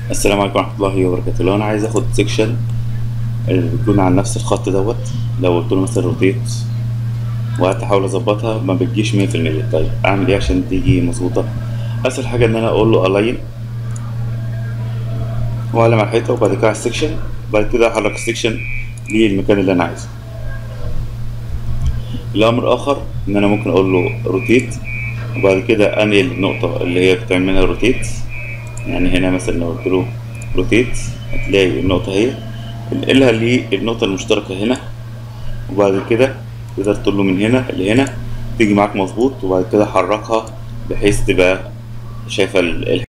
السلام عليكم ورحمة الله وبركاته لو أنا عايز آخد سيكشن بيكون على نفس الخط دوت لو قلت له مثلا روتيت وقعدت أحاول أظبطها ما بتجيش مية في المية طيب أعمل إيه عشان تيجي مظبوطة أسهل حاجة إن أنا أقول له ألاين وأعلم على الحيطة وبعد كده على السيكشن بعد كده أحرك السيكشن للمكان اللي أنا عايزه الأمر الآخر إن أنا ممكن أقول له روتيت وبعد كده أنقل النقطة اللي هي بتعمل منها روتيت يعني هنا مثلا لو قلت له روتيت هتلاقي النقطة اهي انقلها للنقطة المشتركة هنا وبعد كده تقدر تقول له من هنا لهنا تيجي معاك مظبوط وبعد كده حركها بحيث تبقى شايفة ال-